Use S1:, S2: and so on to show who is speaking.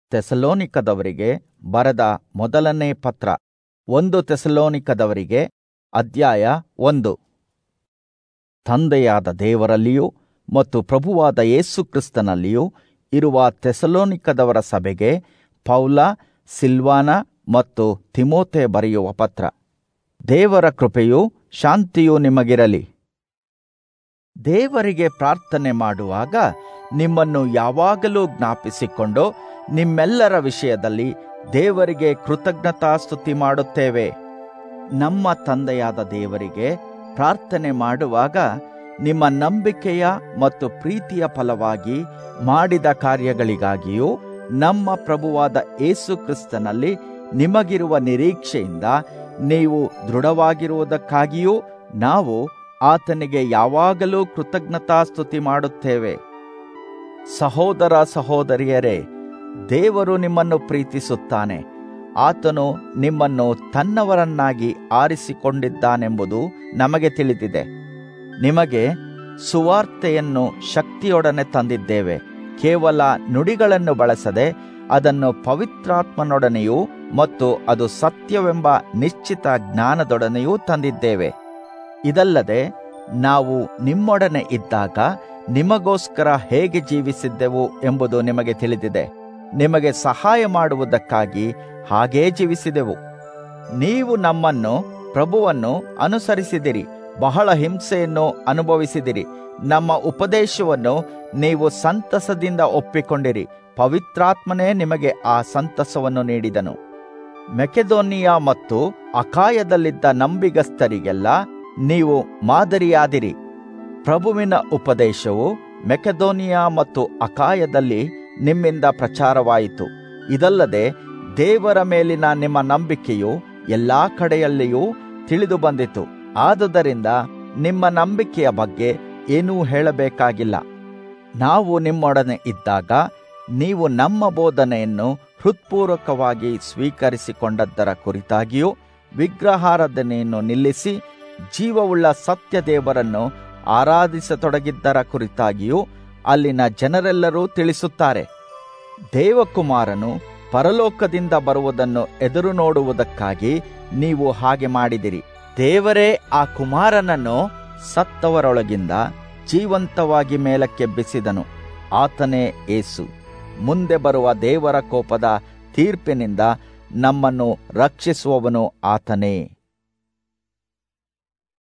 S1: ತೆಸಲೋನಿಕದವರಿಗೆ ಬರೆದ ಮೊದಲನೇ ಪತ್ರ ಒಂದು ತೆಸಲೋನಿಕದವರಿಗೆ ಅಧ್ಯಾಯ ಒಂದು ತಂದೆಯಾದ ದೇವರಲ್ಲಿಯೂ ಮತ್ತು ಪ್ರಭುವಾದ ಯೇಸು ಕ್ರಿಸ್ತನಲ್ಲಿಯೂ ಇರುವ ತೆಸಲೋನಿಕದವರ ಸಭೆಗೆ ಪೌಲ ಸಿಲ್ವಾನ ಮತ್ತು ತಿಮೋತೆ ಬರೆಯುವ ಪತ್ರ ದೇವರ ಕೃಪೆಯೂ ಶಾಂತಿಯೂ ನಿಮಗಿರಲಿ ದೇವರಿಗೆ ಪ್ರಾರ್ಥನೆ ಮಾಡುವಾಗ ನಿಮ್ಮನ್ನು ಯಾವಾಗಲೂ ಜ್ಞಾಪಿಸಿಕೊಂಡು ನಿಮ್ಮೆಲ್ಲರ ವಿಷಯದಲ್ಲಿ ದೇವರಿಗೆ ಕೃತಜ್ಞತಾಸ್ತುತಿ ಮಾಡುತ್ತೇವೆ ನಮ್ಮ ತಂದೆಯಾದ ದೇವರಿಗೆ ಪ್ರಾರ್ಥನೆ ಮಾಡುವಾಗ ನಿಮ್ಮ ನಂಬಿಕೆಯ ಮತ್ತು ಪ್ರೀತಿಯ ಫಲವಾಗಿ ಮಾಡಿದ ಕಾರ್ಯಗಳಿಗಾಗಿಯೂ ನಮ್ಮ ಪ್ರಭುವಾದ ಏಸು ಕ್ರಿಸ್ತನಲ್ಲಿ ನಿಮಗಿರುವ ನಿರೀಕ್ಷೆಯಿಂದ ನೀವು ದೃಢವಾಗಿರುವುದಕ್ಕಾಗಿಯೂ ನಾವು ಆತನಿಗೆ ಯಾವಾಗಲೂ ಕೃತಜ್ಞತಾಸ್ತುತಿ ಮಾಡುತ್ತೇವೆ ಸಹೋದರ ಸಹೋದರಿಯರೇ ದೇವರು ನಿಮ್ಮನ್ನು ಪ್ರೀತಿಸುತ್ತಾನೆ ಆತನು ನಿಮ್ಮನ್ನು ತನ್ನವರನ್ನಾಗಿ ಆರಿಸಿಕೊಂಡಿದ್ದಾನೆಂಬುದು ನಮಗೆ ತಿಳಿದಿದೆ ನಿಮಗೆ ಸುವಾರ್ತೆಯನ್ನು ಶಕ್ತಿಯೊಡನೆ ತಂದಿದ್ದೇವೆ ಕೇವಲ ನುಡಿಗಳನ್ನು ಬಳಸದೆ ಅದನ್ನು ಪವಿತ್ರಾತ್ಮನೊಡನೆಯೂ ಮತ್ತು ಅದು ಸತ್ಯವೆಂಬ ನಿಶ್ಚಿತ ಜ್ಞಾನದೊಡನೆಯೂ ತಂದಿದ್ದೇವೆ ಇದಲ್ಲದೆ ನಾವು ನಿಮ್ಮೊಡನೆ ಇದ್ದಾಗ ನಿಮಗೋಸ್ಕರ ಹೇಗೆ ಜೀವಿಸಿದ್ದೆವು ಎಂಬುದು ನಿಮಗೆ ತಿಳಿದಿದೆ ನಿಮಗೆ ಸಹಾಯ ಮಾಡುವುದಕ್ಕಾಗಿ ಹಾಗೇ ಜೀವಿಸಿದೆವು ನೀವು ನಮ್ಮನ್ನು ಪ್ರಭುವನ್ನು ಅನುಸರಿಸಿದಿರಿ ಬಹಳ ಹಿಂಸೆಯನ್ನು ಅನುಭವಿಸಿದಿರಿ ನಮ್ಮ ಉಪದೇಶವನ್ನು ನೀವು ಸಂತಸದಿಂದ ಒಪ್ಪಿಕೊಂಡಿರಿ ಪವಿತ್ರಾತ್ಮನೇ ನಿಮಗೆ ಆ ಸಂತಸವನ್ನು ನೀಡಿದನು ಮೆಕೆದೋನಿಯಾ ಮತ್ತು ಅಕಾಯದಲ್ಲಿದ್ದ ನಂಬಿಗಸ್ತರಿಗೆಲ್ಲ ನೀವು ಮಾದರಿಯಾದಿರಿ ಪ್ರಭುವಿನ ಉಪದೇಶವು ಮೆಕೆದೋನಿಯಾ ಮತ್ತು ಅಕಾಯದಲ್ಲಿ ನಿಮ್ಮಿಂದ ಪ್ರಚಾರವಾಯಿತು ಇದಲ್ಲದೆ ದೇವರ ಮೇಲಿನ ನಿಮ್ಮ ನಂಬಿಕೆಯು ಎಲ್ಲಾ ಕಡೆಯಲ್ಲಿಯೂ ತಿಳಿದು ಬಂದಿತು ಆದುದರಿಂದ ನಿಮ್ಮ ನಂಬಿಕೆಯ ಬಗ್ಗೆ ಏನೂ ಹೇಳಬೇಕಾಗಿಲ್ಲ ನಾವು ನಿಮ್ಮೊಡನೆ ಇದ್ದಾಗ ನೀವು ನಮ್ಮ ಬೋಧನೆಯನ್ನು ಹೃತ್ಪೂರ್ವಕವಾಗಿ ಸ್ವೀಕರಿಸಿಕೊಂಡದ್ದರ ಕುರಿತಾಗಿಯೂ ವಿಗ್ರಹಾರಾಧನೆಯನ್ನು ನಿಲ್ಲಿಸಿ ಜೀವವುಳ್ಳ ಸತ್ಯ ದೇವರನ್ನು ಆರಾಧಿಸತೊಡಗಿದ್ದರ ಕುರಿತಾಗಿಯೂ ಅಲ್ಲಿನ ಜನರೆಲ್ಲರೂ ತಿಳಿಸುತ್ತಾರೆ ದೇವಕುಮಾರನು ಪರಲೋಕದಿಂದ ಬರುವುದನ್ನು ಎದುರು ನೋಡುವುದಕ್ಕಾಗಿ ನೀವು ಹಾಗೆ ಮಾಡಿದಿರಿ ದೇವರೇ ಆ ಕುಮಾರನನ್ನು ಸತ್ತವರೊಳಗಿಂದ ಜೀವಂತವಾಗಿ ಮೇಲಕ್ಕೆಬ್ಬಿಸಿದನು ಆತನೇ ಏಸು ಮುಂದೆ ಬರುವ ದೇವರ ಕೋಪದ ತೀರ್ಪಿನಿಂದ ನಮ್ಮನ್ನು ರಕ್ಷಿಸುವವನು ಆತನೇ